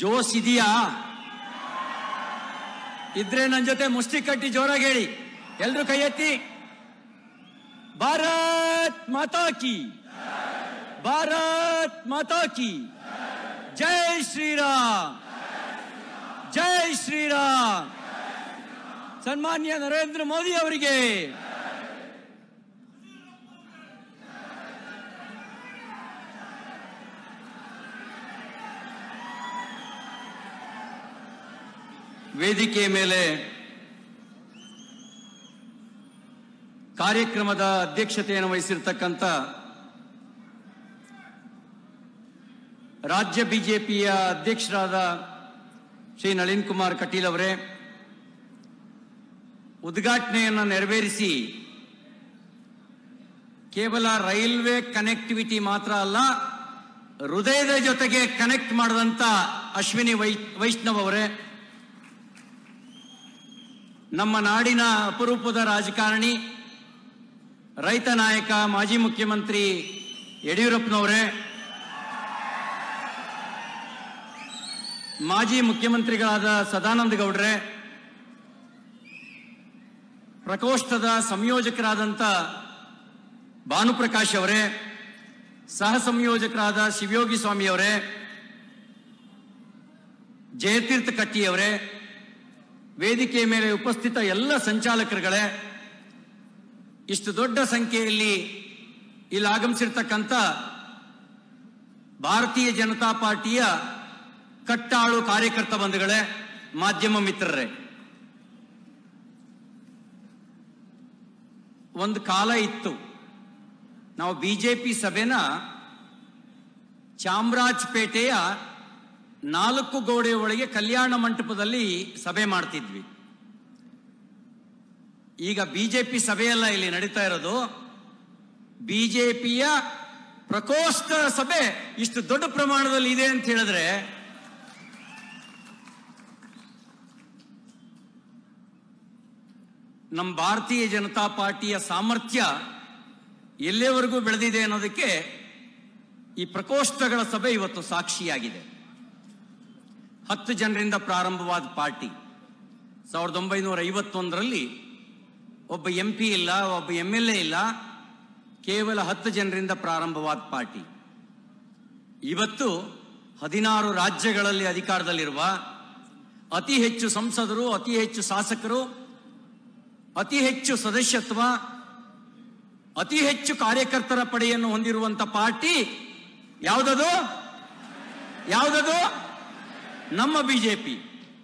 Jose ಇದೆಯಾ ಇದ್ರೆ ನನ್ನ ಜೊತೆ ಮುಷ್ಟಿ ಕಟ್ಟಿ ಜೋರಾಗಿ ಹೇಳಿ ಎಲ್ರು ಕೈ ಎತ್ತಿ ಭಾರತ್ ಮಾತಾ ಕಿ ಭಾರತ್ ಮಾತಾ ಕಿ ಜೈ ಶ್ರೀರಾಮ್ ಜೈ ಶ್ರೀರಾಮ್ ಸನ್ಮಾನ್ಯ ನರೇಂದ್ರ ಮೋದಿ ಅವರಿಗೆ ವೇದಿಕೆ ಮೇಲೆ ಕಾರ್ಯಕ್ರಮದ ಅಧ್ಯಕ್ಷತೆಯನ್ನು ವಹಿಸಿರ್ತಕ್ಕಂಥ ರಾಜ್ಯ ಬಿಜೆಪಿಯ ಅಧ್ಯಕ್ಷರಾದ ಶ್ರೀ ನಳಿನ್ ಕುಮಾರ್ ಕಟೀಲ್ ಅವರೇ ಉದ್ಘಾಟನೆಯನ್ನು ನೆರವೇರಿಸಿ ಕೇವಲ ರೈಲ್ವೆ ಕನೆಕ್ಟಿವಿಟಿ ಮಾತ್ರ ಅಲ್ಲ ಹೃದಯದ ಜೊತೆಗೆ ಕನೆಕ್ಟ್ ಮಾಡಿದಂಥ ಅಶ್ವಿನಿ ವೈ ವೈಷ್ಣವ್ ಅವರೇ ನಮ್ಮ ನಾಡಿನ ಅಪರೂಪದ ರಾಜಕಾರಣಿ ರೈತ ನಾಯಕ ಮಾಜಿ ಮುಖ್ಯಮಂತ್ರಿ ಯಡಿಯೂರಪ್ಪನವರೇ ಮಾಜಿ ಮುಖ್ಯಮಂತ್ರಿಗಳಾದ ಸದಾನಂದ ಗೌಡ್ರೆ ಪ್ರಕೋಷ್ಠದ ಸಂಯೋಜಕರಾದಂಥ ಭಾನುಪ್ರಕಾಶ್ ಅವರೇ ಸಹ ಸಂಯೋಜಕರಾದ ಶಿವಯೋಗಿ ಸ್ವಾಮಿ ಅವರೇ ಜಯತೀರ್ಥ ಕಟ್ಟಿ ಅವರೇ ವೇದಿಕೆ ಮೇಲೆ ಉಪಸ್ಥಿತ ಎಲ್ಲ ಸಂಚಾಲಕರುಗಳೇ ಇಷ್ಟು ದೊಡ್ಡ ಸಂಖ್ಯೆಯಲ್ಲಿ ಇಲ್ಲಿ ಆಗಮಿಸಿರ್ತಕ್ಕಂಥ ಭಾರತೀಯ ಜನತಾ ಪಾರ್ಟಿಯ ಕಟ್ಟಾಳು ಕಾರ್ಯಕರ್ತ ಬಂಧುಗಳೇ ಮಾಧ್ಯಮ ಮಿತ್ರರೇ ಒಂದು ಕಾಲ ಇತ್ತು ನಾವು ಬಿಜೆಪಿ ಸಭೆನ ಚಾಮರಾಜಪೇಟೆಯ ನಾಲ್ಕು ಗೋಡೆ ಒಳಗೆ ಕಲ್ಯಾಣ ಮಂಟಪದಲ್ಲಿ ಸಭೆ ಮಾಡ್ತಿದ್ವಿ ಈಗ ಬಿಜೆಪಿ ಸಭೆಯಲ್ಲ ಇಲ್ಲಿ ನಡೀತಾ ಇರೋದು ಬಿಜೆಪಿಯ ಪ್ರಕೋಷ್ಠ ಸಭೆ ಇಷ್ಟು ದೊಡ್ಡ ಪ್ರಮಾಣದಲ್ಲಿ ಇದೆ ಅಂತ ಹೇಳಿದ್ರೆ ನಮ್ಮ ಭಾರತೀಯ ಜನತಾ ಪಾರ್ಟಿಯ ಸಾಮರ್ಥ್ಯ ಎಲ್ಲಿವರೆಗೂ ಬೆಳೆದಿದೆ ಅನ್ನೋದಕ್ಕೆ ಈ ಪ್ರಕೋಷ್ಠಗಳ ಸಭೆ ಇವತ್ತು ಸಾಕ್ಷಿಯಾಗಿದೆ ಹತ್ತು ಜನರಿಂದ ಪ್ರಾರಂಭವಾದ ಪಾರ್ಟಿ ಸಾವಿರದ ಒಂಬೈನೂರ ಐವತ್ತೊಂದರಲ್ಲಿ ಒಬ್ಬ ಎಂ ಪಿ ಇಲ್ಲ ಒಬ್ಬ ಎಂ ಎಲ್ ಎ ಇಲ್ಲ ಕೇವಲ ಹತ್ತು ಜನರಿಂದ ಪ್ರಾರಂಭವಾದ ಪಾರ್ಟಿ ಇವತ್ತು ಹದಿನಾರು ರಾಜ್ಯಗಳಲ್ಲಿ ಅಧಿಕಾರದಲ್ಲಿರುವ ಅತಿ ಹೆಚ್ಚು ಸಂಸದರು ಅತಿ ಹೆಚ್ಚು ಶಾಸಕರು ಅತಿ ಹೆಚ್ಚು ಸದಸ್ಯತ್ವ ಅತಿ ಹೆಚ್ಚು ಕಾರ್ಯಕರ್ತರ ಪಡೆಯನ್ನು ಹೊಂದಿರುವಂತ ಪಾರ್ಟಿ ಯಾವುದದು ಯಾವುದದು ನಮ್ಮ ಬಿಜೆಪಿ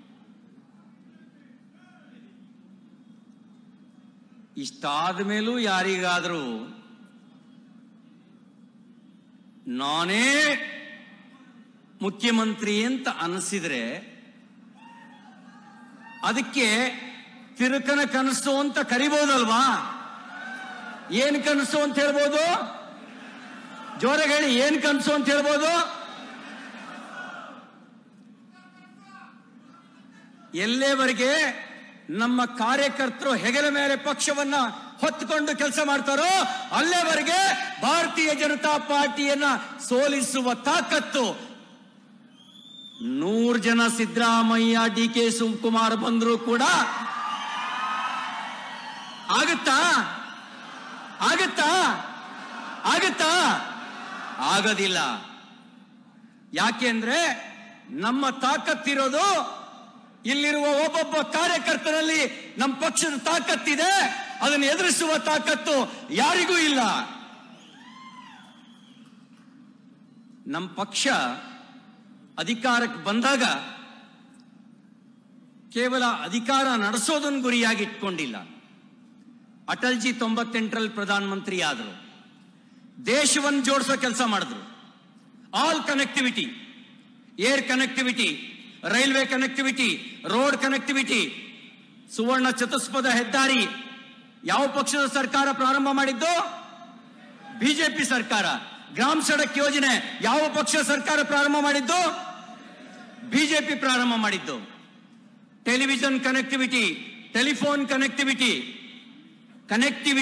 ಇಷ್ಟಾದ ಮೇಲೂ ಯಾರಿಗಾದರೂ ನಾನೇ ಮುಖ್ಯಮಂತ್ರಿ ಅಂತ ಅನಿಸಿದ್ರೆ ಅದಕ್ಕೆ ತಿರುಕನ ಕನಸು ಅಂತ ಕರಿಬಹುದಲ್ವಾ ಏನ್ ಕನಸು ಅಂತ ಹೇಳ್ಬೋದು ಜೋರಾಗಿ ಹೇಳಿ ಏನ್ ಕನಸು ಅಂತ ಹೇಳ್ಬೋದು ಎಲ್ಲೇವರೆಗೆ ನಮ್ಮ ಕಾರ್ಯಕರ್ತರು ಹೆಗಲ ಮೇಲೆ ಪಕ್ಷವನ್ನ ಹೊತ್ತುಕೊಂಡು ಕೆಲಸ ಮಾಡ್ತಾರೋ ಅಲ್ಲೇವರೆಗೆ ಭಾರತೀಯ ಜನತಾ ಪಾರ್ಟಿಯನ್ನ ಸೋಲಿಸುವ ತಾಕತ್ತು ನೂರು ಜನ ಸಿದ್ದರಾಮಯ್ಯ ಡಿ ಕೆ ಶಿವಕುಮಾರ್ ಬಂದ್ರು ಕೂಡ ಆಗುತ್ತಾ ಆಗುತ್ತಾ ಆಗುತ್ತಾ ಆಗೋದಿಲ್ಲ ಯಾಕೆಂದ್ರೆ ನಮ್ಮ ತಾಕತ್ತಿರೋದು ಇಲ್ಲಿರುವ ಒಬ್ಬೊಬ್ಬ ಕಾರ್ಯಕರ್ತರಲ್ಲಿ ನಮ್ಮ ಪಕ್ಷದ ತಾಕತ್ತಿದೆ ಅದನ್ನು ಎದುರಿಸುವ ತಾಕತ್ತು ಯಾರಿಗೂ ಇಲ್ಲ ನಮ್ಮ ಪಕ್ಷ ಅಧಿಕಾರಕ್ಕೆ ಬಂದಾಗ ಕೇವಲ ಅಧಿಕಾರ ನಡೆಸೋದನ್ನು ಗುರಿಯಾಗಿ ಇಟ್ಕೊಂಡಿಲ್ಲ ಅಟಲ್ಜಿ ತೊಂಬತ್ತೆಂಟರಲ್ಲಿ ಪ್ರಧಾನಮಂತ್ರಿ ಆದರು ದೇಶವನ್ನು ಜೋಡಿಸೋ ಕೆಲಸ ಮಾಡಿದ್ರು all connectivity air connectivity railway connectivity road connectivity ಸುವರ್ಣ ಚತುಷ್ಪದ ಹೆದ್ದಾರಿ ಯಾವ ಪಕ್ಷದ ಸರ್ಕಾರ ಪ್ರಾರಂಭ ಮಾಡಿದ್ದು ಬಿಜೆಪಿ ಸರ್ಕಾರ ಗ್ರಾಮ್ ಸಡಕ್ ಯೋಜನೆ ಯಾವ ಪಕ್ಷ ಸರ್ಕಾರ ಪ್ರಾರಂಭ ಮಾಡಿದ್ದು ಬಿಜೆಪಿ ಪ್ರಾರಂಭ ಮಾಡಿದ್ದು ಟೆಲಿವಿಷನ್ ಕನೆಕ್ಟಿವಿಟಿ ಟೆಲಿಫೋನ್ ಕನೆಕ್ಟಿವಿಟಿ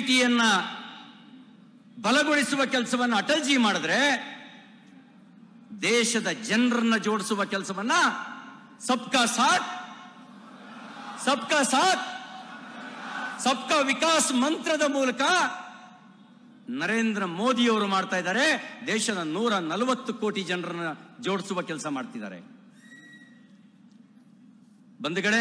ಕನೆಕ್ಟಿವಿಟಿಯನ್ನ ಬಲಗೊಳಿಸುವ ಕೆಲಸವನ್ನು ಅಟಲ್ಜಿ ಮಾಡಿದ್ರೆ ದೇಶದ ಜನರನ್ನ ಜೋಡಿಸುವ ಕೆಲಸವನ್ನ ಸಬ್ಕಾ ಸಾಥ್ ಸಬ್ಕಾ ಸಾಥ್ ಸಬ್ಕಾ ವಿಕಾಸ್ ಮಂತ್ರದ ಮೂಲಕ ನರೇಂದ್ರ ಮೋದಿಯವರು ಮಾಡ್ತಾ ಇದ್ದಾರೆ ದೇಶದ ನೂರ ನಲವತ್ತು ಕೋಟಿ ಜನರನ್ನ ಜೋಡಿಸುವ ಕೆಲಸ ಮಾಡ್ತಿದ್ದಾರೆ ಬಂಧುಗಳೇ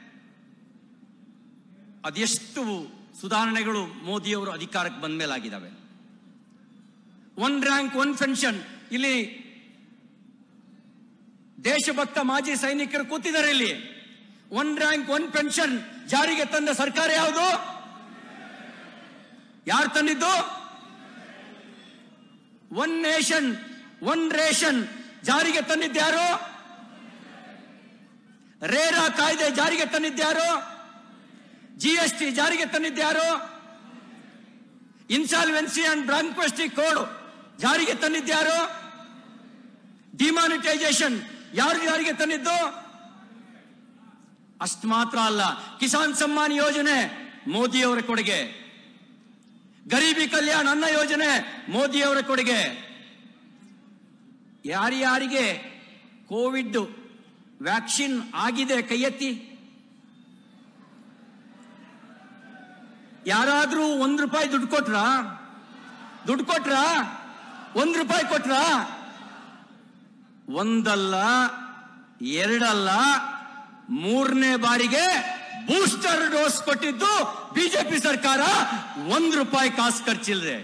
ಅದೆಷ್ಟು ಸುಧಾರಣೆಗಳು ಮೋದಿಯವರು ಅಧಿಕಾರಕ್ಕೆ ಬಂದ ಮೇಲೆ ಆಗಿದ್ದಾವೆ ಒನ್ ರ್ಯಾಂಕ್ ಒನ್ ಪೆನ್ಷನ್ ಇಲ್ಲಿ ದೇಶಭಕ್ತ ಮಾಜಿ ಸೈನಿಕರು ಕೂತಿದ್ದಾರೆ ಇಲ್ಲಿ ಒನ್ ರ್ಯಾಂಕ್ ಒನ್ ಪೆನ್ಷನ್ ಜಾರಿಗೆ ತಂದ ಸರ್ಕಾರ ಯಾವುದು ಯಾರು ತಂದಿದ್ದು ಒನ್ ನೇಷನ್ ಒನ್ ರೇಷನ್ ಜಾರಿಗೆ ತಂದಿದ್ದ್ಯಾರು ರೇರಾ ಕಾಯ್ದೆ ಜಾರಿಗೆ ತಂದಿದ್ದ್ಯಾರು ಜಿ ಎಸ್ ಟಿ ಜಾರಿಗೆ ತಂದಿದ್ದ್ಯಾರು ಇನ್ಸಾಲ್ವೆನ್ಸಿ ಅಂಡ್ ಬ್ರಾಂಕ್ವೆಸ್ಟಿ ಕೋಡ್ ಜಾರಿಗೆ ತಂದಿದ್ದ್ಯಾರು ಡಿಮಾನಿಟೈಸೇಷನ್ ಯಾರು ಜಾರಿಗೆ ತಂದಿದ್ದು ಅಷ್ಟು ಮಾತ್ರ ಅಲ್ಲ ಕಿಸಾನ್ ಸಮ್ಮಾನ್ ಯೋಜನೆ ಮೋದಿಯವರ ಕೊಡುಗೆ ಗರೀಬಿ ಕಲ್ಯಾಣ ಅನ್ನ ಯೋಜನೆ ಮೋದಿಯವರ ಕೊಡುಗೆ ಯಾರ್ಯಾರಿಗೆ ಕೋವಿಡ್ ವ್ಯಾಕ್ಸಿನ್ ಆಗಿದೆ ಕೈ ಎತ್ತಿ ಯಾರಾದ್ರೂ ಒಂದ್ ರೂಪಾಯಿ ದುಡ್ಡು ಕೊಟ್ರ ದುಡ್ಡು ಕೊಟ್ರ ಒಂದ್ ರೂಪಾಯಿ ಕೊಟ್ರ ಒಂದಲ್ಲ ಎರಡಲ್ಲ ಮೂರನೇ ಬಾರಿಗೆ ಬೂಸ್ಟರ್ ಡೋಸ್ ಕೊಟ್ಟಿದ್ದು ಬಿಜೆಪಿ ಸರ್ಕಾರ ಒಂದ್ ರೂಪಾಯಿ ಕಾಸು ಖರ್ಚಿಲ್ದೆ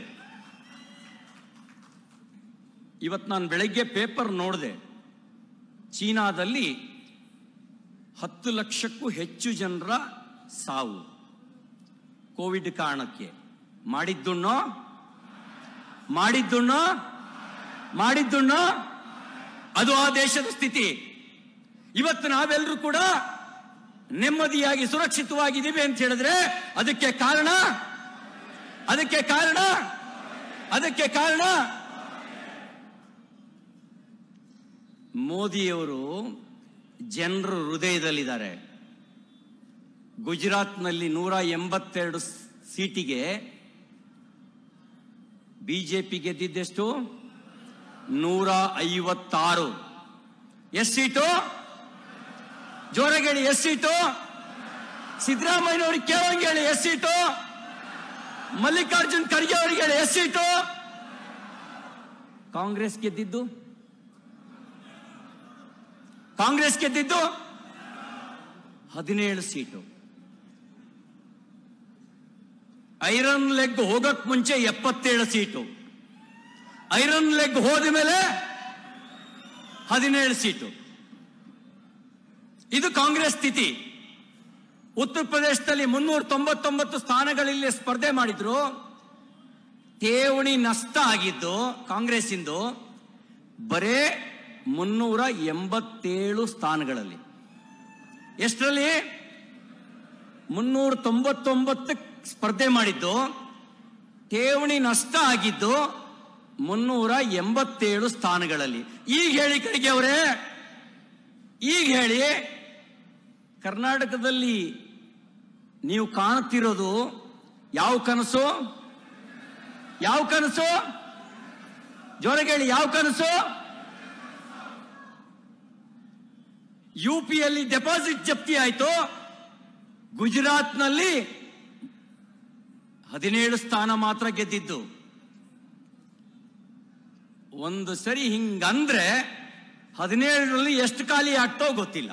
ಇವತ್ತು ನಾನು ಬೆಳಗ್ಗೆ ಪೇಪರ್ ನೋಡಿದೆ ಚೀನಾದಲ್ಲಿ ಹತ್ತು ಲಕ್ಷಕ್ಕೂ ಹೆಚ್ಚು ಜನರ ಸಾವು ಕೋವಿಡ್ ಕಾರಣಕ್ಕೆ ಮಾಡಿದ್ದುಣ್ಣೋ ಮಾಡಿದ್ದುಣ್ಣೋ ಮಾಡಿದ್ದುಣ್ಣೋ ಅದು ಆ ದೇಶದ ಸ್ಥಿತಿ ಇವತ್ತು ನಾವೆಲ್ಲರೂ ಕೂಡ ನೆಮ್ಮದಿಯಾಗಿ ಸುರಕ್ಷಿತವಾಗಿದ್ದೀವಿ ಅಂತ ಹೇಳಿದ್ರೆ ಅದಕ್ಕೆ ಕಾರಣ ಅದಕ್ಕೆ ಕಾರಣ ಅದಕ್ಕೆ ಕಾರಣ ಮೋದಿಯವರು ಜನರ ಹೃದಯದಲ್ಲಿದ್ದಾರೆ ಗುಜರಾತ್ನಲ್ಲಿ ನೂರ ಎಂಬತ್ತೆರಡು ಸೀಟಿಗೆ ಬಿಜೆಪಿ ಗೆದ್ದಿದ್ದೆಷ್ಟು ನೂರ ಐವತ್ತಾರು ಎಷ್ಟು ಸೀಟು ಜೋರಾಗಿ ಎಷ್ಟು ಸೀಟು ಸಿದ್ದರಾಮಯ್ಯನವ್ರಿಗೆ ಕೇಳೋಂಗೆ ಹೇಳಿ ಎಷ್ಟು ಸೀಟು ಮಲ್ಲಿಕಾರ್ಜುನ್ ಖರ್ಗೆ ಅವರಿಗೆ ಹೇಳಿ ಎಷ್ಟು ಸೀಟು ಕಾಂಗ್ರೆಸ್ ಗೆದ್ದಿದ್ದು ಕಾಂಗ್ರೆಸ್ ಗೆದ್ದಿದ್ದು ಹದಿನೇಳು ಸೀಟು ಐರನ್ ಲೆಗ್ ಹೋಗಕ್ ಮುಂಚೆ ಎಪ್ಪತ್ತೇಳು ಸೀಟು ಐರನ್ ಲೆಗ್ ಹೋದ ಮೇಲೆ ಹದಿನೇಳು ಸೀಟು ಇದು ಕಾಂಗ್ರೆಸ್ ಸ್ಥಿತಿ ಉತ್ತರ ಪ್ರದೇಶದಲ್ಲಿ ಮುನ್ನೂರ ತೊಂಬತ್ತೊಂಬತ್ತು ಸ್ಥಾನಗಳಲ್ಲಿ ಸ್ಪರ್ಧೆ ಮಾಡಿದ್ರು ಠೇವಣಿ ನಷ್ಟ ಆಗಿದ್ದು ಕಾಂಗ್ರೆಸ್ ಇಂದು ಬರೇ ಮುನ್ನೂರ ಎಂಬತ್ತೇಳು ಸ್ಥಾನಗಳಲ್ಲಿ ಎಷ್ಟರಲ್ಲಿ ಮುನ್ನೂರ ತೊಂಬತ್ತೊಂಬತ್ತು ಸ್ಪರ್ಧೆ ಮಾಡಿದ್ದು ಠೇವಣಿ ನಷ್ಟ ಆಗಿದ್ದು ಮುನ್ನೂರ ಎಂಬತ್ತೇಳು ಸ್ಥಾನಗಳಲ್ಲಿ ಈಗ ಹೇಳಿ ಕಡೆಗೆ ಅವರೇ ಈಗ ಹೇಳಿ ಕರ್ನಾಟಕದಲ್ಲಿ ನೀವು ಕಾಣುತ್ತಿರೋದು ಯಾವ ಕನಸು ಯಾವ ಕನಸು ಜೋರಾಗಿ ಹೇಳಿ ಯಾವ ಕನಸು ಯು ಪಿಯಲ್ಲಿ ಡೆಪಾಸಿಟ್ ಜಪ್ತಿ ಆಯ್ತು ಗುಜರಾತ್ನಲ್ಲಿ ಹದಿನೇಳು ಸ್ಥಾನ ಮಾತ್ರ ಗೆದ್ದಿದ್ದು ಒಂದು ಸರಿ ಹಿಂಗಂದ್ರೆ ಹದಿನೇಳರಲ್ಲಿ ಎಷ್ಟು ಖಾಲಿ ಆಗ್ತೋ ಗೊತ್ತಿಲ್ಲ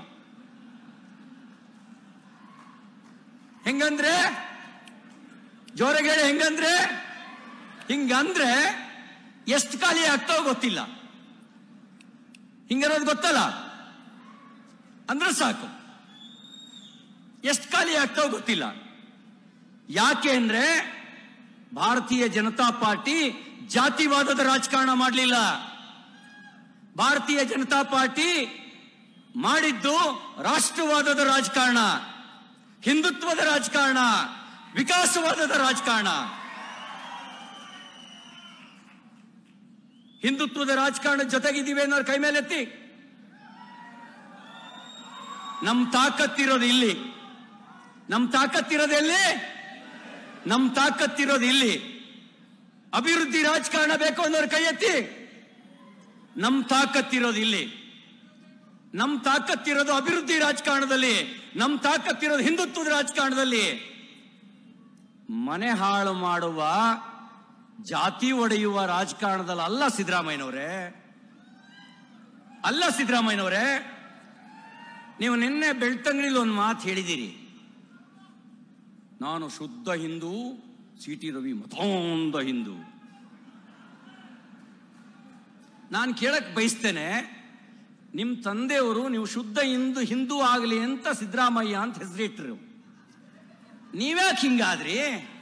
ಹೆಂಗಂದ್ರೆ ಜೋರಾಗಿ ಹೇಳಿ ಹೆಂಗಂದ್ರೆ ಹಿಂಗಂದ್ರೆ ಎಷ್ಟು ಖಾಲಿ ಆಗ್ತೋ ಗೊತ್ತಿಲ್ಲ ಹಿಂಗನ್ನೋದು ಗೊತ್ತಲ್ಲ ಅಂದ್ರೆ ಸಾಕು ಎಷ್ಟು ಖಾಲಿ ಆಗ್ತೋ ಗೊತ್ತಿಲ್ಲ ಯಾಕೆ ಅಂದ್ರೆ ಭಾರತೀಯ ಜನತಾ ಪಾರ್ಟಿ ಜಾತಿವಾದದ ರಾಜಕಾರಣ ಮಾಡಲಿಲ್ಲ ಭಾರತೀಯ ಜನತಾ ಪಾರ್ಟಿ ಮಾಡಿದ್ದು ರಾಷ್ಟ್ರವಾದದ ರಾಜಕಾರಣ ಹಿಂದುತ್ವದ ರಾಜಕಾರಣ ವಿಕಾಸವಾದದ ರಾಜಕಾರಣ ಹಿಂದುತ್ವದ ರಾಜಕಾರಣದ ಜೊತೆಗಿದ್ದೀವಿ ಅನ್ನೋರು ಕೈ ಮೇಲೆ ಎತ್ತಿ ನಮ್ ತಾಕತ್ತಿರೋದು ಇಲ್ಲಿ ನಮ್ ತಾಕತ್ತಿರೋದು ಎಲ್ಲಿ ನಮ್ ತಾಕತ್ತಿರೋದು ಇಲ್ಲಿ ಅಭಿವೃದ್ಧಿ ರಾಜಕಾರಣ ಬೇಕು ಅನ್ನೋರು ಕೈ ಎತ್ತಿ ನಮ್ ತಾಕತ್ತಿರೋದು ಇಲ್ಲಿ ನಮ್ ತಾಕತ್ತಿರೋದು ಅಭಿವೃದ್ಧಿ ರಾಜಕಾರಣದಲ್ಲಿ ನಮ್ ತಾಕತ್ತಿರೋದು ಹಿಂದುತ್ವದ ರಾಜಕಾರಣದಲ್ಲಿ ಮನೆ ಹಾಳು ಮಾಡುವ ಜಾತಿ ಒಡೆಯುವ ರಾಜಕಾರಣದಲ್ಲಿ ಅಲ್ಲ ಸಿದ್ದರಾಮಯ್ಯನವರೇ ಅಲ್ಲ ಸಿದ್ದರಾಮಯ್ಯನವರೇ ನೀವು ನಿನ್ನೆ ಬೆಳ್ತಂಗಡಿಲಿ ಒಂದು ಮಾತು ಹೇಳಿದ್ದೀರಿ ನಾನು ಶುದ್ಧ ಹಿಂದೂ ಸಿ ಟಿ ರವಿ ಮತಾಂಧ ಹಿಂದೂ ನಾನು ಕೇಳಕ್ ಬಯಸ್ತೇನೆ ನಿಮ್ಮ ತಂದೆಯವರು ನೀವು ಶುದ್ಧ ಹಿಂದೂ ಹಿಂದೂ ಆಗಲಿ ಅಂತ ಸಿದ್ದರಾಮಯ್ಯ ಅಂತ ಹೆಸರಿಟ್ರು ನೀವ್ಯಾಕೆ ಹಿಂಗಾದ್ರಿ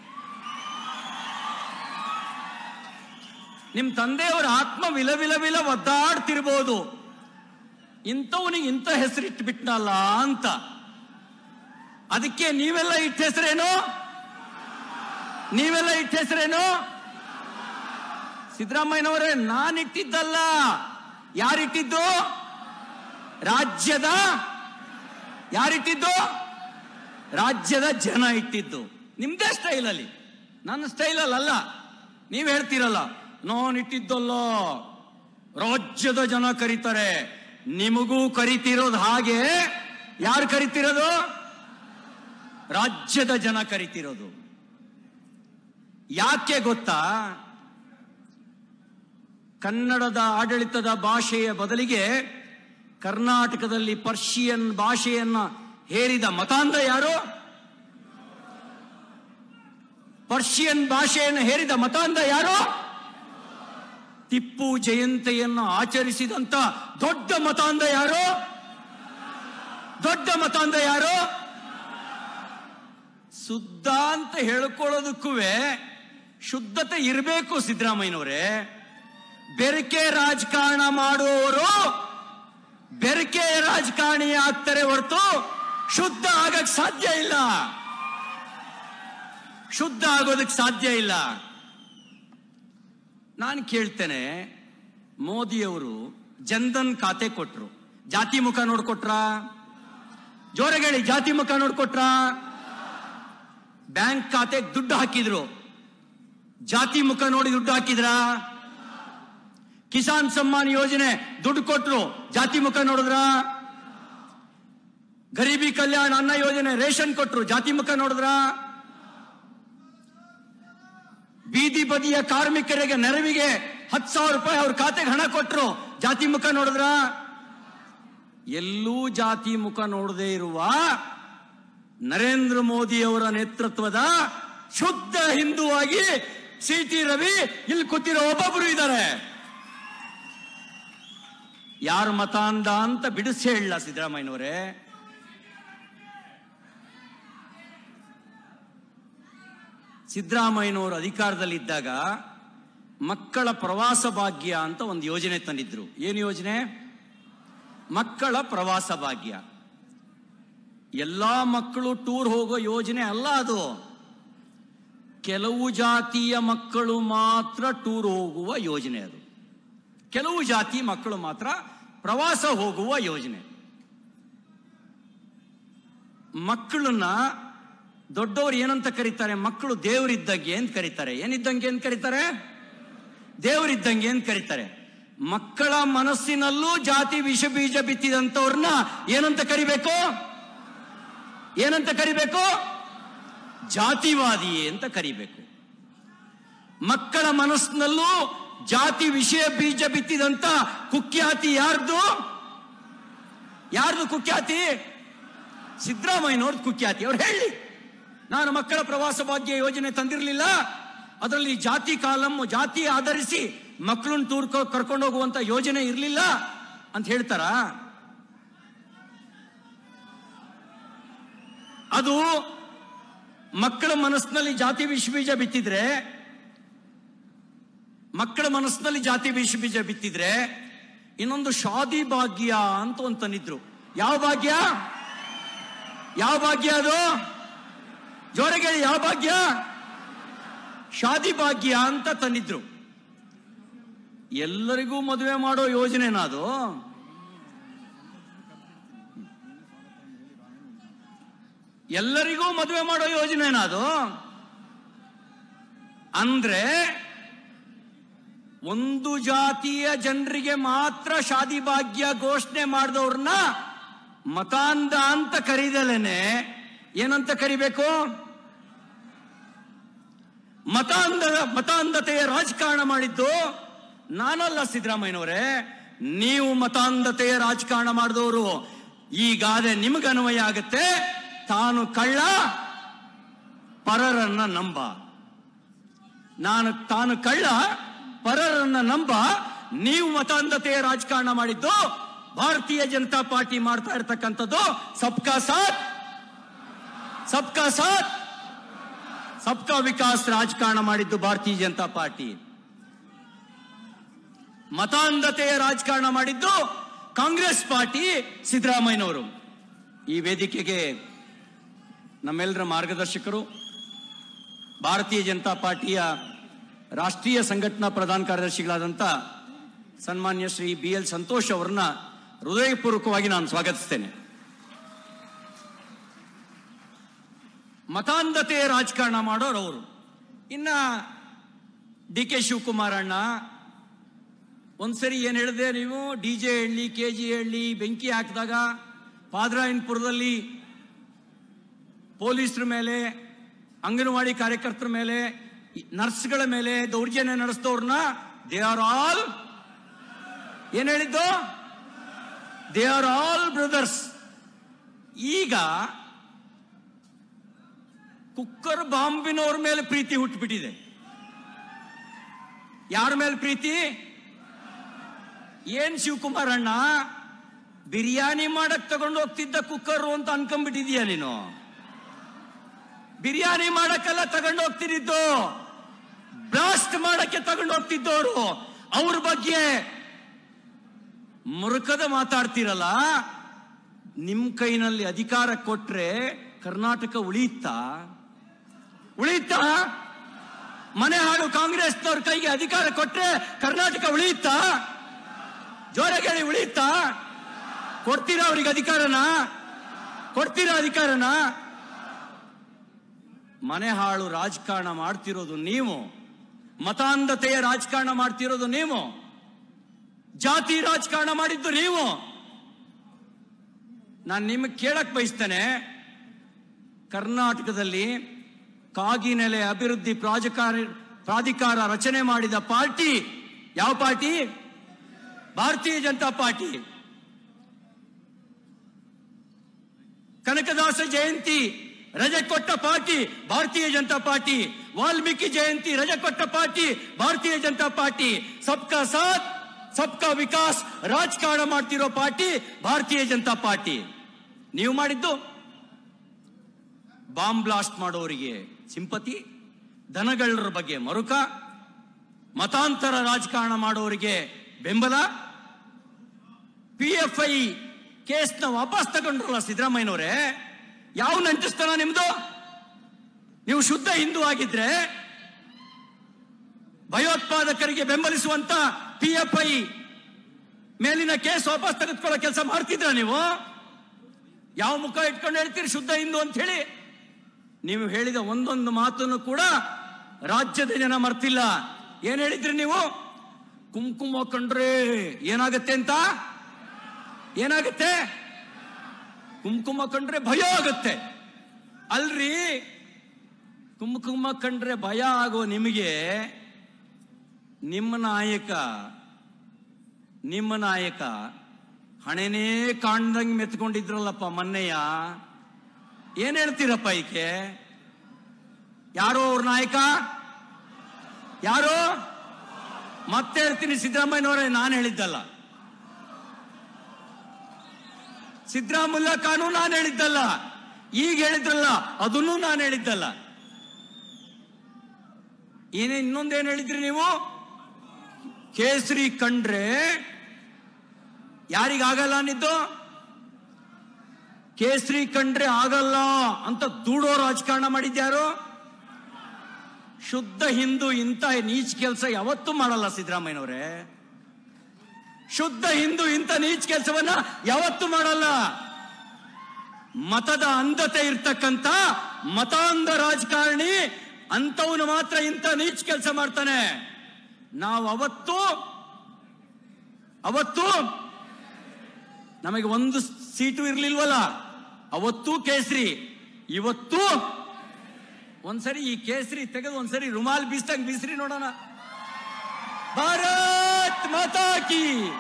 ನಿಮ್ ತಂದೆಯವರ ಆತ್ಮ ವಿಲ ವಿಲ ವಿಲ ಒದ್ದಾಡ್ತಿರ್ಬೋದು ಇಂಥವನಿಗೆ ಇಂಥ ಹೆಸರಿಟ್ಟು ಬಿಟ್ನಲ್ಲ ಅಂತ ಅದಕ್ಕೆ ನೀವೆಲ್ಲ ಇಟ್ಟ ಹೆಸರೇನು ನೀವೆಲ್ಲ ಇಟ್ಟ ಹೆಸರೇನು ಸಿದ್ದರಾಮಯ್ಯನವರೇ ನಾನಿಟ್ಟಿದ್ದಲ್ಲ ಯಾರಿಟ್ಟಿದ್ದು ರಾಜ್ಯದ ಯಾರಿಟ್ಟಿದ್ದು ರಾಜ್ಯದ ಜನ ಇಟ್ಟಿದ್ದು ನಿಮ್ದೇ ಸ್ಟೈಲಲ್ಲಿ ನನ್ನ ಸ್ಟೈಲಲ್ಲಿ ಅಲ್ಲ ನೀವ್ ಹೇಳ್ತೀರಲ್ಲ ನಾನು ಇಟ್ಟಿದ್ದಲ್ಲ ರಾಜ್ಯದ ಜನ ಕರೀತಾರೆ ನಿಮಗೂ ಕರಿತಿರೋದು ಹಾಗೆ ಯಾರು ಕರಿತಿರೋದು ರಾಜ್ಯದ ಜನ ಕರಿತಿರೋದು ಯಾಕೆ ಗೊತ್ತಾ ಕನ್ನಡದ ಆಡಳಿತದ ಭಾಷೆಯ ಬದಲಿಗೆ ಕರ್ನಾಟಕದಲ್ಲಿ ಪರ್ಷಿಯನ್ ಭಾಷೆಯನ್ನ ಹೇರಿದ ಮತಾಂಧ ಯಾರು ಪರ್ಷಿಯನ್ ಭಾಷೆಯನ್ನು ಹೇರಿದ ಮತಾಂಧ ಯಾರು ಟಿಪ್ಪು ಜಯಂತಿಯನ್ನು ಆಚರಿಸಿದಂತ ದೊಡ್ಡ ಮತಾಂಧ ಯಾರು ದೊಡ್ಡ ಮತಾಂಧ ಯಾರು ಶುದ್ಧ ಅಂತ ಹೇಳ್ಕೊಳ್ಳೋದಕ್ಕೂ ಶುದ್ಧತೆ ಇರಬೇಕು ಸಿದ್ದರಾಮಯ್ಯನವರೇ ಬೆರಕೆ ರಾಜಕಾರಣ ಮಾಡುವವರು ಬೆರಕೆ ರಾಜಕಾರಣಿ ಆಗ್ತಾರೆ ಹೊರತು ಶುದ್ಧ ಆಗಕ್ ಸಾಧ್ಯ ಇಲ್ಲ ಶುದ್ಧ ಆಗೋದಕ್ಕೆ ಸಾಧ್ಯ ಇಲ್ಲ ನಾನು ಕೇಳ್ತೇನೆ ಮೋದಿಯವರು ಜನ್ಧನ್ ಖಾತೆ ಕೊಟ್ರು ಜಾತಿ ಮುಖ ನೋಡ್ಕೊಟ್ರ ಜೋರಾಗಿ ಹೇಳಿ ಜಾತಿ ಮುಖ ನೋಡ್ಕೊಟ್ರ ಬ್ಯಾಂಕ್ ಖಾತೆಗೆ ದುಡ್ಡು ಹಾಕಿದ್ರು ಜಾತಿ ಮುಖ ನೋಡಿ ದುಡ್ಡು ಹಾಕಿದ್ರ ಕಿಸಾನ್ ಸಮ್ಮಾನ್ ಯೋಜನೆ ದುಡ್ಡು ಕೊಟ್ರು ಜಾತಿ ಮುಖ ನೋಡಿದ್ರ ಗರೀಬಿ ಕಲ್ಯಾಣ ಅನ್ನ ಯೋಜನೆ ರೇಷನ್ ಕೊಟ್ರು ಜಾತಿ ಮುಖ ನೋಡಿದ್ರ ಬೀದಿ ಬದಿಯ ಕಾರ್ಮಿಕರಿಗೆ ನೆರವಿಗೆ ಹತ್ತು ಸಾವಿರ ರೂಪಾಯಿ ಅವ್ರ ಖಾತೆಗೆ ಹಣ ಕೊಟ್ರು ಜಾತಿ ಮುಖ ನೋಡಿದ್ರ ಎಲ್ಲೂ ಜಾತಿ ಮುಖ ನೋಡದೇ ಇರುವ ನರೇಂದ್ರ ಮೋದಿ ಅವರ ನೇತೃತ್ವದ ಶುದ್ಧ ಹಿಂದೂವಾಗಿ ಸಿ ಟಿ ರವಿ ಇಲ್ಲಿ ಕೂತಿರೋ ಒಬ್ಬೊಬ್ರು ಇದ್ದಾರೆ ಯಾರು ಮತಾಂಧ ಅಂತ ಬಿಡಿಸಿ ಹೇಳಲ್ಲ ಸಿದ್ದರಾಮಯ್ಯನವರೇ ಸಿದ್ದರಾಮಯ್ಯನವರು ಅಧಿಕಾರದಲ್ಲಿದ್ದಾಗ ಮಕ್ಕಳ ಪ್ರವಾಸ ಭಾಗ್ಯ ಅಂತ ಒಂದು ಯೋಜನೆ ತಂದಿದ್ರು ಏನು ಯೋಜನೆ ಮಕ್ಕಳ ಪ್ರವಾಸ ಭಾಗ್ಯ ಎಲ್ಲಾ ಮಕ್ಕಳು ಟೂರ್ ಹೋಗೋ ಯೋಜನೆ ಅಲ್ಲ ಅದು ಕೆಲವು ಜಾತಿಯ ಮಕ್ಕಳು ಮಾತ್ರ ಟೂರ್ ಹೋಗುವ ಯೋಜನೆ ಅದು ಕೆಲವು ಜಾತಿ ಮಕ್ಕಳು ಮಾತ್ರ ಪ್ರವಾಸ ಹೋಗುವ ಯೋಜನೆ ಮಕ್ಕಳನ್ನ ದೊಡ್ಡವರು ಏನಂತ ಕರೀತಾರೆ ಮಕ್ಕಳು ದೇವರಿದ್ದಂಗೆ ಅಂತ ಕರೀತಾರೆ ಏನಿದ್ದಂಗೆ ಅಂತ ಕರೀತಾರೆ ದೇವರಿದ್ದಂಗೆ ಅಂತ ಕರೀತಾರೆ ಮಕ್ಕಳ ಮನಸ್ಸಿನಲ್ಲೂ ಜಾತಿ ವಿಷ ಬೀಜ ಬಿತ್ತಿದಂತವ್ರನ್ನ ಏನಂತ ಕರಿಬೇಕು ಏನಂತ ಕರಿಬೇಕು ಜಾತಿವಾದಿ ಅಂತ ಕರಿಬೇಕು ಮಕ್ಕಳ ಮನಸ್ಸಿನಲ್ಲೂ ಜಾತಿ ವಿಷಯ ಬೀಜ ಬಿತ್ತಿದಂತ ಕುಖ್ಯಾತಿ ಯಾರ್ದು ಯಾರ್ದು ಕುಖ್ಯಾತಿ ಸಿದ್ದರಾಮಯ್ಯನವ್ರದ್ದು ಕುಖ್ಯಾತಿ ಅವ್ರು ಹೇಳಿ ನಾನು ಮಕ್ಕಳ ಪ್ರವಾಸ ಭಾಗ್ಯ ಯೋಜನೆ ತಂದಿರಲಿಲ್ಲ ಅದರಲ್ಲಿ ಜಾತಿ ಕಾಲಂ ಜಾತಿ ಆಧರಿಸಿ ಮಕ್ಕಳನ್ನ ಟೂರ್ ಕರ್ಕೊಂಡು ಹೋಗುವಂತ ಯೋಜನೆ ಇರಲಿಲ್ಲ ಅಂತ ಹೇಳ್ತಾರ ಅದು ಮಕ್ಕಳ ಮನಸ್ಸಿನಲ್ಲಿ ಜಾತಿ ವಿಷ ಬೀಜ ಬಿತ್ತಿದ್ರೆ ಮಕ್ಕಳ ಮನಸ್ಸಿನಲ್ಲಿ ಜಾತಿ ವಿಷ ಬೀಜ ಬಿತ್ತಿದ್ರೆ ಇನ್ನೊಂದು ಶಾದಿ ಭಾಗ್ಯ ಅಂತ ಒಂದು ತಂದಿದ್ರು ಯಾವ ಭಾಗ್ಯ ಯಾವ ಭಾಗ್ಯ ಅದು ಜೋರಾಗಿ ಹೇಳಿ ಯಾವ ಭಾಗ್ಯ ಶಾದಿ ಭಾಗ್ಯ ಅಂತ ತಂದಿದ್ರು ಎಲ್ಲರಿಗೂ ಮದುವೆ ಮಾಡೋ ಯೋಜನೆನಾ ಅದು ಎಲ್ಲರಿಗೂ ಮದುವೆ ಮಾಡೋ ಯೋಜನೆನಾ ಅದು ಅಂದ್ರೆ ಒಂದು ಜಾತಿಯ ಜನರಿಗೆ ಮಾತ್ರ ಶಾದಿ ಭಾಗ್ಯ ಘೋಷಣೆ ಮಾಡಿದವ್ರನ್ನ ಮತಾಂಧ ಅಂತ ಕರೀದಲೇನೆ ಏನಂತ ಕರಿಬೇಕು ಮತಾಂಧ ಮತಾಂಧತೆಯ ರಾಜಕಾರಣ ಮಾಡಿದ್ದು ನಾನಲ್ಲ ಸಿದ್ದರಾಮಯ್ಯನವರೇ ನೀವು ಮತಾಂಧತೆಯ ರಾಜಕಾರಣ ಮಾಡಿದವರು ಈ ಗಾದೆ ನಿಮ್ಗೆ ಅನ್ವಯ ಆಗುತ್ತೆ ತಾನು ಕಳ್ಳ ಪರರನ್ನ ನಂಬ ನಾನು ತಾನು ಕಳ್ಳ ಪರರನ್ನ ನಂಬ ನೀವು ಮತಾಂಧತೆಯ ರಾಜಕಾರಣ ಮಾಡಿದ್ದು ಭಾರತೀಯ ಜನತಾ ಪಾರ್ಟಿ ಮಾಡ್ತಾ ಇರ್ತಕ್ಕಂಥದ್ದು ಸಬ್ಕಾ ಸಾಥ್ ಸಬ್ಕಾ ಸಾಥ್ ಸಬ್ಕಾ ವಿಕಾಸ್ ರಾಜಕಾರಣ ಮಾಡಿದ್ದು ಭಾರತೀಯ ಜನತಾ ಪಾರ್ಟಿ ಮತಾಂಧತೆಯ ರಾಜಕಾರಣ ಮಾಡಿದ್ದು ಕಾಂಗ್ರೆಸ್ ಪಾರ್ಟಿ ಸಿದ್ದರಾಮಯ್ಯನವರು ಈ ವೇದಿಕೆಗೆ ನಮ್ಮೆಲ್ಲರ ಮಾರ್ಗದರ್ಶಕರು ಭಾರತೀಯ ಜನತಾ ಪಾರ್ಟಿಯ ರಾಷ್ಟ್ರೀಯ ಸಂಘಟನಾ ಪ್ರಧಾನ ಕಾರ್ಯದರ್ಶಿಗಳಾದಂಥ ಸನ್ಮಾನ್ಯ ಶ್ರೀ ಬಿ ಎಲ್ ಸಂತೋಷ್ ಅವರನ್ನ ಹೃದಯಪೂರ್ವಕವಾಗಿ ನಾನು ಸ್ವಾಗತಿಸ್ತೇನೆ ಮತಾಂಧತೆಯ ರಾಜಕಾರಣ ಮಾಡೋರು ಅವರು ಇನ್ನ ಡಿ ಕೆ ಶಿವಕುಮಾರ್ ಅಣ್ಣ ಒಂದ್ಸರಿ ಏನ್ ಹೇಳಿದೆ ನೀವು ಡಿ ಜೆ ಹೇಳಿ ಕೆ ಜಿ ಹೇಳಿ ಬೆಂಕಿ ಹಾಕಿದಾಗ ಪಾದರಾಯನಪುರದಲ್ಲಿ ಪೊಲೀಸರ ಮೇಲೆ ಅಂಗನವಾಡಿ ಕಾರ್ಯಕರ್ತರ ಮೇಲೆ ನರ್ಸ್ಗಳ ಮೇಲೆ ದೌರ್ಜನ್ಯ ನಡೆಸಿದವ್ರನ್ನ ದೇ ಆರ್ ಆಲ್ ಏನ್ ಹೇಳಿದ್ದು ದೇ ಆರ್ ಆಲ್ ಬ್ರದರ್ಸ್ ಈಗ ಕುಕ್ಕರ್ ಬಾಂಬಿನವ್ರ ಮೇಲೆ ಪ್ರೀತಿ ಹುಟ್ಟುಬಿಟ್ಟಿದೆ ಯಾರ ಮೇಲೆ ಪ್ರೀತಿ ಏನ್ ಶಿವಕುಮಾರ್ ಅಣ್ಣ ಬಿರಿಯಾನಿ ಮಾಡಕ್ ತಗೊಂಡು ಹೋಗ್ತಿದ್ದ ಕುಕ್ಕರ್ ಅಂತ ಅನ್ಕೊಂಡ್ಬಿಟ್ಟಿದೀಯ ನೀನು ಬಿರಿಯಾನಿ ಮಾಡಕ್ಕೆಲ್ಲ ತಗೊಂಡು ಹೋಗ್ತಿದ್ದು ಬ್ಲಾಸ್ಟ್ ಮಾಡಕ್ಕೆ ತಗೊಂಡು ಹೋಗ್ತಿದ್ದವರು ಅವ್ರ ಬಗ್ಗೆ ಮುರುಕದ ಮಾತಾಡ್ತಿರಲ್ಲ ನಿಮ್ ಕೈನಲ್ಲಿ ಅಧಿಕಾರ ಕೊಟ್ರೆ ಕರ್ನಾಟಕ ಉಳಿಯುತ್ತಾ ಉಳಿಯುತ್ತಾ ಮನೆ ಹಾಡು ಕಾಂಗ್ರೆಸ್ನವ್ರ ಕೈಗೆ ಅಧಿಕಾರ ಕೊಟ್ರೆ ಕರ್ನಾಟಕ ಉಳಿಯುತ್ತಾ ಜೋರಾಗಿ ಹೇಳಿ ಉಳಿಯುತ್ತಾ ಕೊಡ್ತೀರಾ ಅವ್ರಿಗೆ ಅಧಿಕಾರನ ಕೊಡ್ತೀರಾ ಅಧಿಕಾರನ ಮನೆ ಹಾಳು ರಾಜಕಾರಣ ಮಾಡ್ತಿರೋದು ನೀವು ಮತಾಂಧತೆಯ ರಾಜಕಾರಣ ಮಾಡ್ತಿರೋದು ನೀವು ಜಾತಿ ರಾಜಕಾರಣ ಮಾಡಿದ್ದು ನೀವು ನಾನು ನಿಮಗೆ ಕೇಳಕ್ ಬಯಸ್ತೇನೆ ಕರ್ನಾಟಕದಲ್ಲಿ ಕಾಗಿನೆಲೆ ಅಭಿವೃದ್ಧಿ ಪ್ರಾಧಿಕಾರ ಪ್ರಾಧಿಕಾರ ರಚನೆ ಮಾಡಿದ ಪಾರ್ಟಿ ಯಾವ ಪಾರ್ಟಿ ಭಾರತೀಯ ಜನತಾ ಪಾರ್ಟಿ ಕನಕದಾಸ ಜಯಂತಿ ರಜೆ ಕೊಟ್ಟ ಪಾರ್ಟಿ ಭಾರತೀಯ ಜನತಾ ಪಾರ್ಟಿ ವಾಲ್ಮೀಕಿ ಜಯಂತಿ ರಜೆ ಕೊಟ್ಟ ಪಾರ್ಟಿ ಭಾರತೀಯ ಜನತಾ ಪಾರ್ಟಿ ಸಬ್ಕಾ ಸಾಥ್ ಸಬ್ಕಾ ವಿಕಾಸ್ ರಾಜಕಾರಣ ಮಾಡ್ತಿರೋ ಪಾರ್ಟಿ ಭಾರತೀಯ ಜನತಾ ಪಾರ್ಟಿ ನೀವು ಮಾಡಿದ್ದು ಬಾಂಬ್ ಬ್ಲಾಸ್ಟ್ ಮಾಡೋರಿಗೆ ಸಿಂಪತಿ ದನಗಳರ ಬಗ್ಗೆ ಮರುಕ ಮತಾಂತರ ರಾಜಕಾರಣ ಮಾಡೋರಿಗೆ ಬೆಂಬಲ ಪಿ ಎಫ್ ಐ ಕೇಸ್ನ ವಾಪಸ್ ತಗೊಂಡ್ರಲ್ಲ ಸಿದ್ದರಾಮಯ್ಯನವರೇ ಯಾವ ನಂಟಿಸ್ತಾನ ನಿಮ್ದು ನೀವು ಶುದ್ಧ ಹಿಂದೂ ಆಗಿದ್ರೆ ಭಯೋತ್ಪಾದಕರಿಗೆ ಬೆಂಬಲಿಸುವಂತ ಪಿ ಎಫ್ ಐ ಮೇಲಿನ ಕೇಸ್ ವಾಪಸ್ ತೆಗೆದುಕೊಳ್ಳೋ ಕೆಲಸ ಮಾಡ್ತಿದ್ರ ನೀವು ಯಾವ ಮುಖ ಇಟ್ಕೊಂಡು ಹೇಳ್ತೀರಿ ಶುದ್ಧ ಹಿಂದೂ ಅಂತ ಹೇಳಿ ನೀವು ಹೇಳಿದ ಒಂದೊಂದು ಮಾತನ್ನು ಕೂಡ ರಾಜ್ಯದ ಜನ ಮರ್ತಿಲ್ಲ ಏನ್ ಹೇಳಿದ್ರಿ ನೀವು ಕುಂಕುಮ ಕಂಡ್ರೆ ಏನಾಗತ್ತೆ ಅಂತ ಏನಾಗತ್ತೆ ಕುಂಕುಮ ಕಂಡ್ರೆ ಭಯ ಆಗತ್ತೆ ಅಲ್ರಿ ಕುಂಕುಮ ಕಂಡ್ರೆ ಭಯ ಆಗೋ ನಿಮಗೆ ನಿಮ್ಮ ನಾಯಕ ನಿಮ್ಮ ನಾಯಕ ಹಣೆನೇ ಕಾಣ್ದಂಗೆ ಮೆತ್ಕೊಂಡಿದ್ರಲ್ಲಪ್ಪ ಮೊನ್ನೆಯ ಏನ್ ಹೇಳ್ತೀರಪ್ಪ ಈಕೆ ಯಾರೋ ಅವ್ರ ನಾಯಕ ಯಾರು ಮತ್ತೆ ಹೇಳ್ತೀನಿ ಸಿದ್ದರಾಮಯ್ಯನವರೇ ನಾನು ಹೇಳಿದ್ದಲ್ಲ ಸಿದ್ದರಾಮುಲ್ಲ ಕಾನೂನು ನಾನು ಹೇಳಿದ್ದಲ್ಲ ಈಗ ಹೇಳಿದ್ರಲ್ಲ ಅದನ್ನೂ ನಾನು ಹೇಳಿದ್ದಲ್ಲ ಏನೇ ಇನ್ನೊಂದೇನು ಹೇಳಿದ್ರಿ ನೀವು ಕೇಸರಿ ಕಂಡ್ರೆ ಯಾರಿಗಾಗಲ್ಲ ಅನ್ನಿದ್ದು ಕೇಸರಿ ಕಂಡ್ರೆ ಆಗಲ್ಲ ಅಂತ ದೂಡೋ ರಾಜಕಾರಣ ಮಾಡಿದ್ಯಾರು ಶುದ್ಧ ಹಿಂದೂ ಇಂಥ ನೀಚ್ ಕೆಲಸ ಯಾವತ್ತೂ ಮಾಡಲ್ಲ ಸಿದ್ದರಾಮಯ್ಯನವರೇ ಶುದ್ಧ ಹಿಂದೂ ಇಂಥ ನೀಚ್ ಕೆಲಸವನ್ನ ಯಾವತ್ತೂ ಮಾಡಲ್ಲ ಮತದ ಅಂಧತೆ ಇರ್ತಕ್ಕಂಥ ಮತಾಂಧ ರಾಜಕಾರಣಿ ಅಂತವನು ಮಾತ್ರ ಇಂಥ ನೀಚ್ ಕೆಲಸ ಮಾಡ್ತಾನೆ ನಾವು ಅವತ್ತು ಅವತ್ತು ನಮಗೆ ಒಂದು ಸೀಟು ಇರ್ಲಿಲ್ವಲ್ಲ ಅವತ್ತು ಕೇಸರಿ ಇವತ್ತು ಒಂದ್ಸರಿ ಈ ಕೇಸರಿ ತೆಗೆದು ಒಂದ್ಸರಿ ರುಮಾಲ್ ಬೀಸ್ದಂಗ್ ಬೀಸ್ರಿ ನೋಡೋಣ ಭಾರತ್ ಮಾತಾ ಕಿ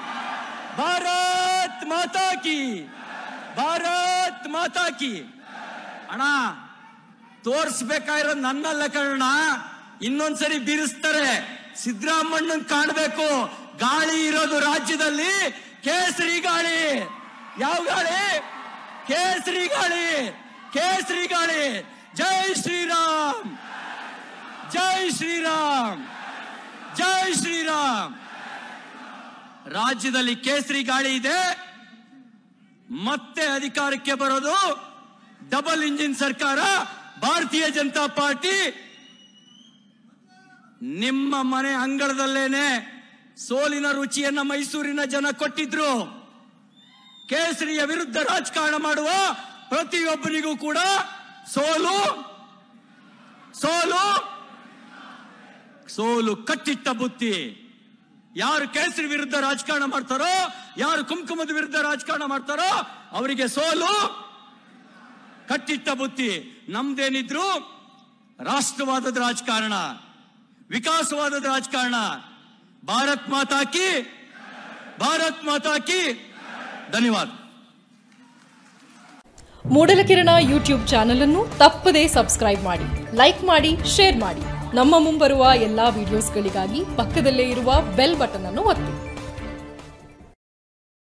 ಭಾರತ್ ಮಾತಾ ಕಿ ಭಾರತ್ ಮಾತಾ ಕಿ ಅಣ್ಣ ತೋರ್ಸ್ಬೇಕಾಗಿರೋದು ನನ್ನಲ್ಲ ಕಣ ಇನ್ನೊಂದ್ಸರಿ ಬೀರಿಸ್ತಾರೆ ಸಿದ್ದರಾಮಣ್ಣನ್ ಕಾಣ್ಬೇಕು ಗಾಳಿ ಇರೋದು ರಾಜ್ಯದಲ್ಲಿ ಕೇಸರಿ ಗಾಳಿ ಯಾವ ಗಾಳಿ ಕೇಸರಿ ಗಾಳಿ ಕೇಸರಿ ಗಾಳಿ ಜೈ ಶ್ರೀರಾಮ್ ಜೈ ಶ್ರೀರಾಮ್ ಜೈ ಶ್ರೀರಾಮ್ ರಾಜ್ಯದಲ್ಲಿ ಕೇಸರಿ ಗಾಳಿ ಇದೆ ಮತ್ತೆ ಅಧಿಕಾರಕ್ಕೆ ಬರೋದು ಡಬಲ್ ಇಂಜಿನ್ ಸರ್ಕಾರ ಭಾರತೀಯ ಜನತಾ ಪಾರ್ಟಿ ನಿಮ್ಮ ಮನೆ ಅಂಗಳದಲ್ಲೇನೆ ಸೋಲಿನ ರುಚಿಯನ್ನ ಮೈಸೂರಿನ ಜನ ಕೊಟ್ಟಿದ್ರು ಕೇಸರಿಯ ವಿರುದ್ಧ ರಾಜಕಾರಣ ಮಾಡುವ ಪ್ರತಿಯೊಬ್ಬರಿಗೂ ಕೂಡ ಸೋಲು ಸೋಲು ಸೋಲು ಕಟ್ಟಿಟ್ಟ ಬುತ್ತಿ ಯಾರು ಕೇಸರಿ ವಿರುದ್ಧ ರಾಜಕಾರಣ ಮಾಡ್ತಾರೋ ಯಾರು ಕುಂಕುಮದ ವಿರುದ್ಧ ರಾಜಕಾರಣ ಮಾಡ್ತಾರೋ ಅವರಿಗೆ ಸೋಲು ಕಟ್ಟಿಟ್ಟ ಬುತ್ತಿ ನಮ್ದೇನಿದ್ರು ರಾಷ್ಟ್ರವಾದದ ರಾಜಕಾರಣ ವಿಕಾಸವಾದದ ರಾಜಕಾರಣ ಭಾರತ್ ಮಾತಾ ಕಿ ಭಾರತ್ ಮಾತಾ ಕಿ ಧನ್ಯವಾದ ಮೂಡಲಕಿರಣ ಯೂಟ್ಯೂಬ್ ಚಾನಲ್ ಅನ್ನು ತಪ್ಪದೇ ಸಬ್ಸ್ಕ್ರೈಬ್ ಮಾಡಿ ಲೈಕ್ ಮಾಡಿ ಶೇರ್ ಮಾಡಿ ನಮ್ಮ ಮುಂಬರುವ ಎಲ್ಲಾ ವಿಡಿಯೋಸ್ಗಳಿಗಾಗಿ ಪಕ್ಕದಲ್ಲೇ ಇರುವ ಬೆಲ್ ಬಟನ್ ಅನ್ನು ಒತ್ತಿ